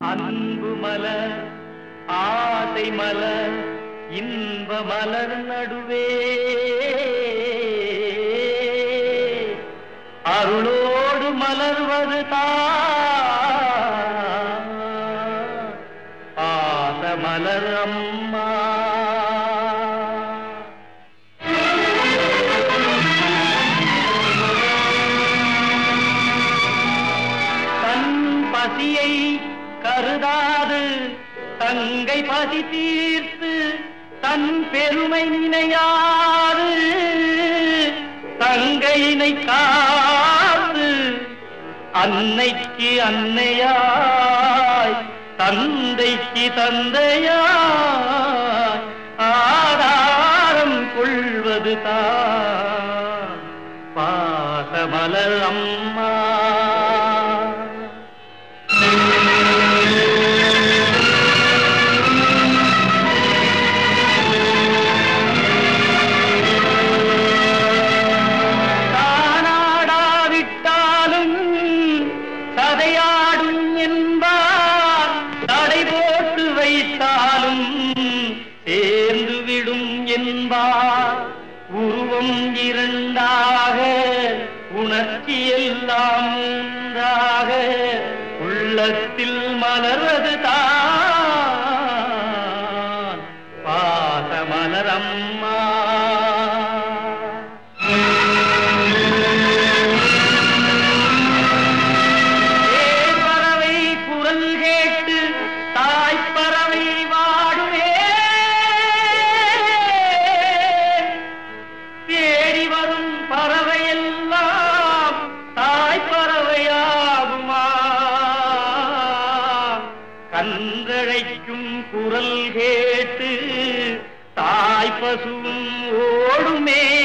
அன்பு மலர் ஆசை மலர் இன்ப மலர் நடுவே அருளோடு மலர்வது பாச மலர் அம்மா தன் பசியை கருதாது தங்கை பசி தீர்த்து தன் பெருமை நினையாது தங்கையினை காத்து அன்னைக்கு அன்னையாய் தந்தைக்கு தந்தையாய் ஆதாரம் கொள்வது தான் பாசமலர் அம்மா தானாடாவிட்டாலும் கதையாடும் என்பார் தடை போட்டு வைத்தாலும் சேர்ந்து விடும் என்பார் உருவம் இரண்டாக உணர்ச்சி எல்லாம் ஒன்றாக உள்ளத்தில் மலர்வது தான் பாச மலரம்மா பறவை குரல் கேட்டு தாய்ப்பறவை வாடுவே தேடி வரும் பறவை எல்லாம் தாய்ப்பறவையாகுமா கன்றழைக்கும் குரல் கேட்டு தாய் பசுவும் ஓடுமே